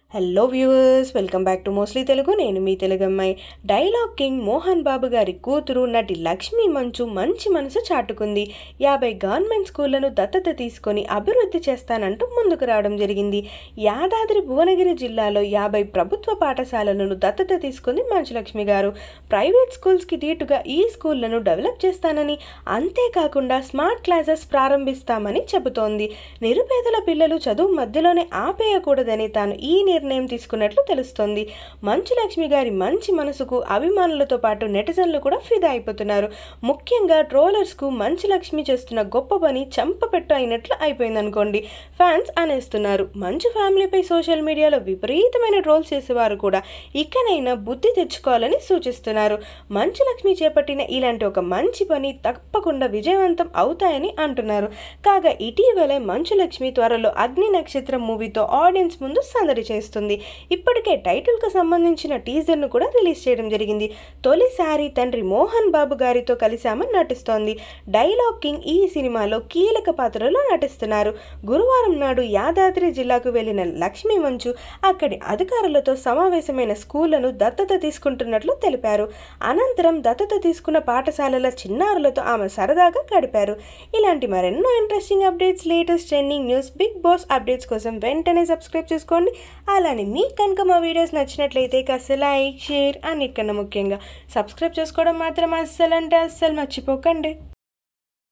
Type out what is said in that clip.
hello viewers welcome back to mostly Telugu నేను మీ తెలుగు అమ్మాయి డైలాగ్ కింగ్ మోహన్ బాబు గారి కూతురు నటి లక్ష్మీ మంచు మంచి మనసు చాటుకుంది యాభై గవర్నమెంట్ స్కూళ్లను దత్తత తీసుకొని అభివృద్ధి చేస్తానంటూ ముందుకు రావడం జరిగింది యాదాద్రి భువనగిరి జిల్లాలో యాభై ప్రభుత్వ పాఠశాలలను దత్తత తీసుకుంది మంచులక్ష్మి గారు ప్రైవేట్ స్కూల్స్కి దీటుగా ఈ స్కూళ్లను డెవలప్ చేస్తానని అంతేకాకుండా స్మార్ట్ క్లాసెస్ ప్రారంభిస్తామని చెబుతోంది నిరుపేదల పిల్లలు చదువు మధ్యలోనే ఆపేయకూడదని తాను ఈ నిర్ణయం తీసుకున్నట్లు తెలుస్తోంది మంచు లక్ష్మి గారి మంచి మనసుకు అభిమానులతో పాటు నెటిజన్లు కూడా ఫిదా అయిపోతున్నారు ముఖ్యంగా ట్రోలర్స్కు మంచు లక్ష్మి చేస్తున్న గొప్ప పని చంపపెట్టు అయినట్లు అయిపోయిందనుకోండి ఫ్యాన్స్ అనేస్తున్నారు మంచు ఫ్యామిలీపై సోషల్ మీడియాలో విపరీతమైన ట్రోల్స్ చేసేవారు కూడా ఇకనైనా బుద్ధి తెచ్చుకోవాలని సూచిస్తున్నారు మంచు లక్ష్మి చేపట్టిన ఇలాంటి ఒక మంచి పని తప్పకుండా విజయవంతం అవుతాయని అంటున్నారు కాగా ఇటీవలే మంచు లక్ష్మి త్వరలో అగ్ని నక్షత్రం మూవీతో ఆడియన్స్ ముందు సందడి చేస్తుంది ఇప్పటికే టైటిల్కు సంబంధించిన టీజర్ను కూడా రిలీజ్ చేయడం జరిగింది తొలిసారి తండ్రి మోహన్ బాబు గారితో కలిశామని నటిస్తోంది డైలాగ్ కింగ్ ఈ సినిమాలో కీలక పాత్రలో నటిస్తున్నారు గురువారం నాడు యాదాద్రి జిల్లాకు వెళ్లిన లక్ష్మీ మంచు అక్కడి అధికారులతో సమావేశమైన స్కూళ్లను దత్తత తీసుకుంటున్నట్లు తెలిపారు అనంతరం దత్తత తీసుకున్న పాఠశాలల చిన్నారులతో ఆమె సరదాగా గడిపారు ఇలాంటి మరెన్నో interesting updates latest trending news Bigg Boss updates కోసం వెంటనే సబ్స్క్రైబ్ చేసుకోండి అలానే మీకు కనుక మా వీడియోస్ నచ్చినట్లయితే కాస్త లైక్ షేర్ అన్నిటికన్నా ముఖ్యంగా సబ్స్క్రైబ్ చేసుకోవడం మాత్రం అస్సలు అంటే అస్సలు మర్చిపోకండి